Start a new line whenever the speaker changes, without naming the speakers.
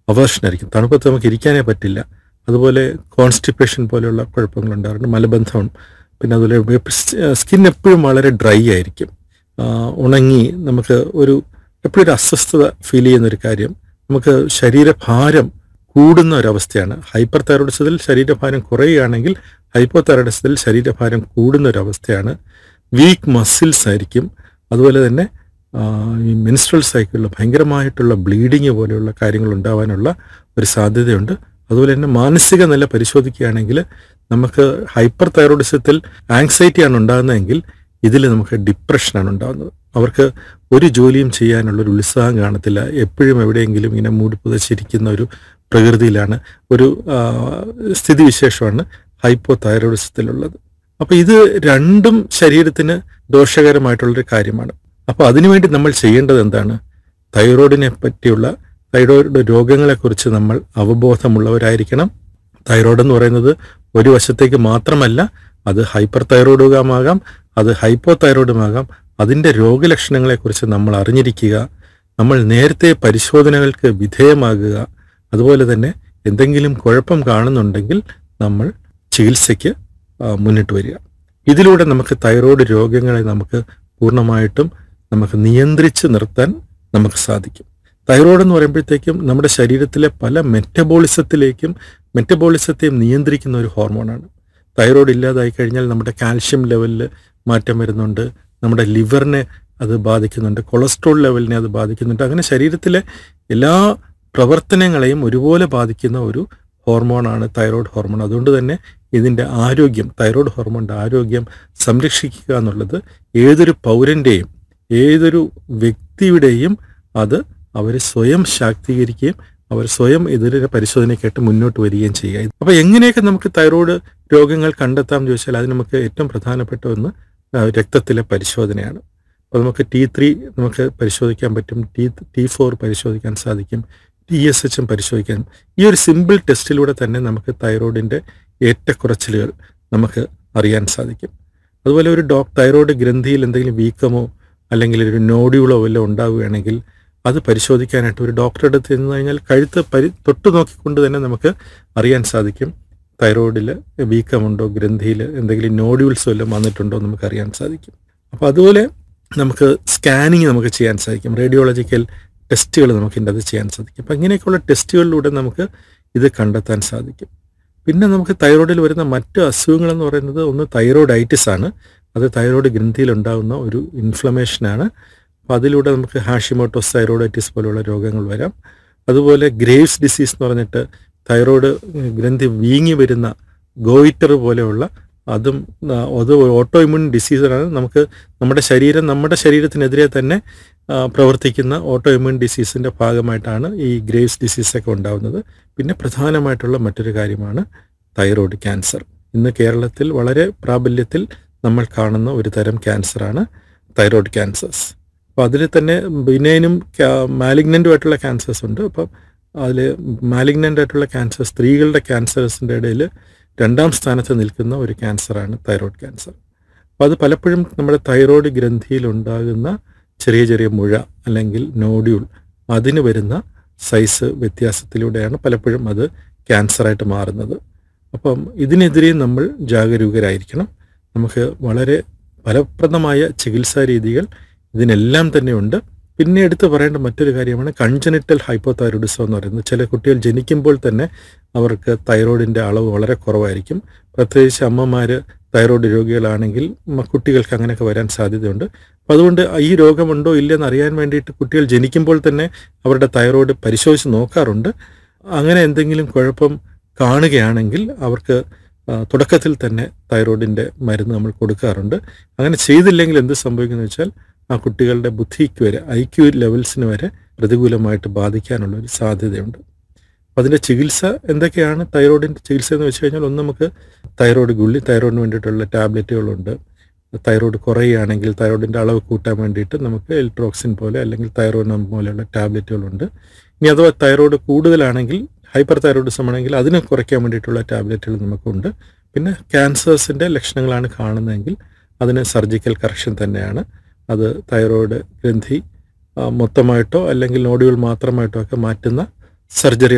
അവേർഷനായിരിക്കും തണുപ്പത്ത് നമുക്ക് ഇരിക്കാനേ പറ്റില്ല അതുപോലെ കോൺസ്റ്റിപ്പേഷൻ പോലെയുള്ള കുഴപ്പങ്ങൾ ഉണ്ടാകാറുണ്ട് മലബന്ധം പിന്നെ അതുപോലെ സ്കിൻ എപ്പോഴും വളരെ ഡ്രൈ ആയിരിക്കും ആ, ഉണങ്ങി നമുക്ക് ഒരു എപ്പോഴും ഒരു അസ്വസ്ഥത ഫീൽ ചെയ്യുന്ന ഒരു കാര്യം നമുക്ക് ശരീരഭാരം കൂടുന്ന ഒരവസ്ഥയാണ് ഹൈപ്പർ തൈറോയിഡിസത്തിൽ ശരീരഭാരം കുറയുകയാണെങ്കിൽ ഹൈപ്പോ തൈറോയിഡിസത്തിൽ ശരീരഭാരം കൂടുന്ന ഒരവസ്ഥയാണ് വീക്ക് മസിൽസ് ആയിരിക്കും അതുപോലെ തന്നെ ആ, ഈ മെൻസ്ട്രൽ സൈക്കിളിൽ ഭയങ്കരമായിട്ടുള്ള ബ്ലീഡിങ് പോലെയുള്ള കാര്യങ്ങൾ ഉണ്ടാവാനുള്ള ഒരു സാധ്യതയുണ്ട് അതുപോലെ തന്നെ മാനസിക നില പരിശോധിക്കുകയാണെങ്കിൽ നമുക്ക് ഹൈപ്പർ തൈറോയിഡിസത്തിൽ ആങ്സൈറ്റിയാണ് ഉണ്ടാകുന്നതെങ്കിൽ ഇതിൽ നമുക്ക് ഡിപ്രഷനാണ് ഉണ്ടാകുന്നത് അവർക്ക് ഒരു ജോലിയും ചെയ്യാനുള്ള ഒരു ഉത്സാഹം കാണത്തില്ല എപ്പോഴും എവിടെയെങ്കിലും ഇങ്ങനെ മൂടി പുതച്ചിരിക്കുന്ന ഒരു പ്രകൃതിയിലാണ് ഒരു ആ, സ്ഥിതിവിശേഷമാണ് ഹൈപ്പോ തൈറോയിഡിസത്തിലുള്ളത് അപ്പൊ ഇത് രണ്ടും ശരീരത്തിന് ദോഷകരമായിട്ടുള്ളൊരു കാര്യമാണ് അപ്പൊ അതിനുവേണ്ടി നമ്മൾ ചെയ്യേണ്ടത് എന്താണ് തൈറോയിഡിനെ പറ്റിയുള്ള തൈറോയിഡ് രോഗങ്ങളെക്കുറിച്ച് നമ്മൾ അവബോധമുള്ളവരായിരിക്കണം തൈറോയ്ഡ് എന്ന് പറയുന്നത് ഒരു വശത്തേക്ക് മാത്രമല്ല അത് ഹൈപ്പർ തൈറോയിഡുമാകാം അത് ഹൈപ്പോ തൈറോയിഡുമാകാം അതിൻ്റെ രോഗലക്ഷണങ്ങളെക്കുറിച്ച് നമ്മൾ അറിഞ്ഞിരിക്കുക നമ്മൾ നേരത്തെ പരിശോധനകൾക്ക് വിധേയമാകുക അതുപോലെ തന്നെ എന്തെങ്കിലും കുഴപ്പം കാണുന്നുണ്ടെങ്കിൽ നമ്മൾ ചികിത്സയ്ക്ക് ആ, മുന്നിട്ട് വരിക ഇതിലൂടെ നമുക്ക് തൈറോയ്ഡ് രോഗങ്ങളെ നമുക്ക് പൂർണ്ണമായിട്ടും നമുക്ക് നിയന്ത്രിച്ച് നിർത്താൻ നമുക്ക് സാധിക്കും തൈറോയ്ഡ് എന്ന് പറയുമ്പോഴത്തേക്കും നമ്മുടെ ശരീരത്തിലെ പല മെറ്റബോളിസത്തിലേക്കും മെറ്റബോളിസത്തെയും നിയന്ത്രിക്കുന്ന ഒരു ഹോർമോണാണ് തൈറോയ്ഡ് ഇല്ലാതായി കഴിഞ്ഞാൽ നമ്മുടെ കാൽഷ്യം ലെവലിൽ മാറ്റം വരുന്നുണ്ട് നമ്മുടെ ലിവറിനെ അത് ബാധിക്കുന്നുണ്ട് കൊളസ്ട്രോൾ ലെവലിനെ അത് ബാധിക്കുന്നുണ്ട് അങ്ങനെ ശരീരത്തിലെ എല്ലാ പ്രവർത്തനങ്ങളെയും ഒരുപോലെ ബാധിക്കുന്ന ഒരു ഹോർമോണാണ് തൈറോയ്ഡ് ഹോർമോൺ അതുകൊണ്ട് തന്നെ ഇതിൻ്റെ ആരോഗ്യം തൈറോയ്ഡ് ഹോർമോണിൻ്റെ ആരോഗ്യം സംരക്ഷിക്കുക എന്നുള്ളത് ഏതൊരു പൗരൻ്റെയും ഏതൊരു വ്യക്തിയുടെയും അത് അവർ സ്വയം ശാക്തീകരിക്കുകയും അവർ സ്വയം ഇതിൻ്റെ പരിശോധനയ്ക്കായിട്ട് മുന്നോട്ട് വരികയും ചെയ്യുക അപ്പോൾ എങ്ങനെയൊക്കെ നമുക്ക് തൈറോയ്ഡ് രോഗങ്ങൾ കണ്ടെത്താം എന്ന് ചോദിച്ചാൽ അത് നമുക്ക് ഏറ്റവും പ്രധാനപ്പെട്ട ഒന്ന് ആ, രക്തത്തിലെ പരിശോധനയാണ് അപ്പോൾ നമുക്ക് ടി ത്രീ നമുക്ക് പരിശോധിക്കാൻ പറ്റും ടി ടി ഫോർ പരിശോധിക്കാൻ സാധിക്കും ടി എസ് എച്ചും പരിശോധിക്കാൻ ഈ ഒരു സിമ്പിൾ ടെസ്റ്റിലൂടെ തന്നെ നമുക്ക് തൈറോയിഡിൻ്റെ ഏറ്റക്കുറച്ചിലുകൾ നമുക്ക് അറിയാൻ സാധിക്കും അതുപോലെ ഒരു ഡോക് തൈറോയ്ഡ് ഗ്രന്ഥിയിൽ എന്തെങ്കിലും വീക്കമോ അല്ലെങ്കിൽ ഒരു നോഡ്യൂളോ വല്ലതും ഉണ്ടാവുകയാണെങ്കിൽ അത് പരിശോധിക്കാനായിട്ട് ഒരു ഡോക്ടറുടെ അടുത്ത് ചെന്ന് കഴിഞ്ഞാൽ കഴുത്ത് പരി തൊട്ട് നോക്കിക്കൊണ്ട് തന്നെ നമുക്ക് അറിയാൻ സാധിക്കും തൈറോയിഡിൽ വീക്കമുണ്ടോ ഗ്രന്ഥിയിൽ എന്തെങ്കിലും നോഡ്യൂൾസ് വല്ലതും വന്നിട്ടുണ്ടോ എന്ന് നമുക്ക് അറിയാൻ സാധിക്കും അപ്പോൾ അതുപോലെ നമുക്ക് സ്കാനിങ് നമുക്ക് ചെയ്യാൻ സാധിക്കും റേഡിയോളജിക്കൽ ടെസ്റ്റുകൾ നമുക്ക് ഇതിൻ്റെ അത് ചെയ്യാൻ സാധിക്കും അപ്പം ഇങ്ങനെയൊക്കെയുള്ള ടെസ്റ്റുകളിലൂടെ നമുക്ക് ഇത് കണ്ടെത്താൻ സാധിക്കും പിന്നെ നമുക്ക് തൈറോയിഡിൽ വരുന്ന മറ്റ് അസുഖങ്ങളെന്ന് പറയുന്നത് ഒന്ന് തൈറോയിഡൈറ്റിസ് ആണ് അത് തൈറോയ്ഡ് ഗ്രന്ഥിയിൽ ഉണ്ടാകുന്ന ഒരു ഇൻഫ്ലമേഷനാണ് അപ്പം അതിലൂടെ നമുക്ക് ഹാഷിമോട്ടോസ് തൈറോയിഡൈറ്റിസ് പോലുള്ള രോഗങ്ങൾ വരാം അതുപോലെ ഗ്രേവ്സ് ഡിസീസ് എന്ന് പറഞ്ഞിട്ട് തൈറോയ്ഡ് ഗ്രന്ഥി വീങ്ങി വരുന്ന ഗോയിറ്റർ പോലെയുള്ള അതും ആ, അത് ഓട്ടോ ഇമ്യൂൺ ഡിസീസാണ് നമുക്ക് നമ്മുടെ ശരീരം നമ്മുടെ ശരീരത്തിനെതിരെ തന്നെ ആ, പ്രവർത്തിക്കുന്ന ഓട്ടോ ഇമ്യൂൺ ഡിസീസിൻ്റെ ഭാഗമായിട്ടാണ് ഈ ഗ്രേവ്സ് ഡിസീസൊക്കെ ഉണ്ടാകുന്നത് പിന്നെ പ്രധാനമായിട്ടുള്ള മറ്റൊരു കാര്യമാണ് തൈറോയ്ഡ് ക്യാൻസർ ഇന്ന് കേരളത്തിൽ വളരെ പ്രാബല്യത്തിൽ നമ്മൾ കാണുന്ന ഒരു തരം ക്യാൻസറാണ് തൈറോയ്ഡ് ക്യാൻസേഴ്സ് അപ്പോൾ അതിൽ തന്നെ ബിനൈനും മാലിഗ്നൻ്റും ആയിട്ടുള്ള ക്യാൻസേഴ്സ് ഉണ്ട് അപ്പം അതിൽ മാലിഗ്നൻ്റ് ആയിട്ടുള്ള ക്യാൻസർ സ്ത്രീകളുടെ ക്യാൻസേഴ്സിൻ്റെ ഇടയിൽ രണ്ടാം സ്ഥാനത്ത് നിൽക്കുന്ന ഒരു ക്യാൻസറാണ് തൈറോയ്ഡ് ക്യാൻസർ അപ്പോൾ അത് പലപ്പോഴും നമ്മുടെ തൈറോയ്ഡ് ഗ്രന്ഥിയിൽ ഉണ്ടാകുന്ന ചെറിയ ചെറിയ മുഴ അല്ലെങ്കിൽ നോഡ്യൂൾ അതിന് വരുന്ന സൈസ് വ്യത്യാസത്തിലൂടെയാണ് പലപ്പോഴും അത് ക്യാൻസറായിട്ട് മാറുന്നത് അപ്പം ഇതിനെതിരെ നമ്മൾ ജാഗരൂകരായിരിക്കണം നമുക്ക് വളരെ ഫലപ്രദമായ ചികിത്സാ രീതികൾ ഇതിനെല്ലാം തന്നെ ഉണ്ട് പിന്നെ എടുത്ത് പറയേണ്ട മറ്റൊരു കാര്യമാണ് കൺജനിറ്റൽ ഹൈപ്പോതൈറോയിഡിസം എന്ന് പറയുന്നത് ചില കുട്ടികൾ ജനിക്കുമ്പോൾ തന്നെ അവർക്ക് തൈറോയിഡിൻ്റെ അളവ് വളരെ കുറവായിരിക്കും പ്രത്യേകിച്ച് അമ്മമാർ തൈറോയ്ഡ് രോഗികളാണെങ്കിൽ മ- കുട്ടികൾക്ക് അങ്ങനെയൊക്കെ വരാൻ സാധ്യതയുണ്ട് അപ്പം അതുകൊണ്ട് ഈ രോഗമുണ്ടോ ഇല്ലെന്ന് അറിയാൻ വേണ്ടിയിട്ട് കുട്ടികൾ ജനിക്കുമ്പോൾ തന്നെ അവരുടെ തൈറോയ്ഡ് പരിശോധിച്ച് നോക്കാറുണ്ട് അങ്ങനെ എന്തെങ്കിലും കുഴപ്പം കാണുകയാണെങ്കിൽ അവർക്ക് ആ, തുടക്കത്തിൽ തന്നെ തൈറോയിഡിൻ്റെ മരുന്ന് നമ്മൾ കൊടുക്കാറുണ്ട് അങ്ങനെ ചെയ്തില്ലെങ്കിൽ എന്ത് സംഭവിക്കുന്നു വെച്ചാൽ ആ കുട്ടികളുടെ ബുദ്ധിക്ക് വരെ ഐ ക്യു ലെവൽസിന് വരെ പ്രതികൂലമായിട്ട് ബാധിക്കാനുള്ള ഒരു സാധ്യതയുണ്ട് അപ്പം അതിൻ്റെ ചികിത്സ എന്തൊക്കെയാണ് തൈറോയിഡിൻ്റെ ചികിത്സ എന്ന് വെച്ച് കഴിഞ്ഞാൽ ഒന്ന് നമുക്ക് തൈറോയ്ഡ് ഗുളി തൈറോയിഡിന് വേണ്ടിയിട്ടുള്ള ടാബ്ലറ്റുകളുണ്ട് തൈറോയ്ഡ് കുറയുകയാണെങ്കിൽ തൈറോയിഡിൻ്റെ അളവ് കൂട്ടാൻ വേണ്ടിയിട്ട് നമുക്ക് എൽട്രോക്സിൻ പോലെ അല്ലെങ്കിൽ തൈറോയിനം പോലെയുള്ള ടാബ്ലറ്റുകളുണ്ട് ഇനി അഥവാ തൈറോയ്ഡ് കൂടുതലാണെങ്കിൽ ഹൈപ്പർ തൈറോയിഡിസം ആണെങ്കിൽ അതിനെ കുറയ്ക്കാൻ വേണ്ടിയിട്ടുള്ള ടാബ്ലറ്റുകൾ നമുക്കുണ്ട് പിന്നെ ക്യാൻസേഴ്സിൻ്റെ ലക്ഷണങ്ങളാണ് കാണുന്നതെങ്കിൽ അതിന് സർജിക്കൽ കറക്ഷൻ തന്നെയാണ് അത് തൈറോയ്ഡ് ഗ്രന്ഥി ആ, മൊത്തമായിട്ടോ അല്ലെങ്കിൽ നോഡുകൾ മാത്രമായിട്ടോ ഒക്കെ മാറ്റുന്ന സർജറി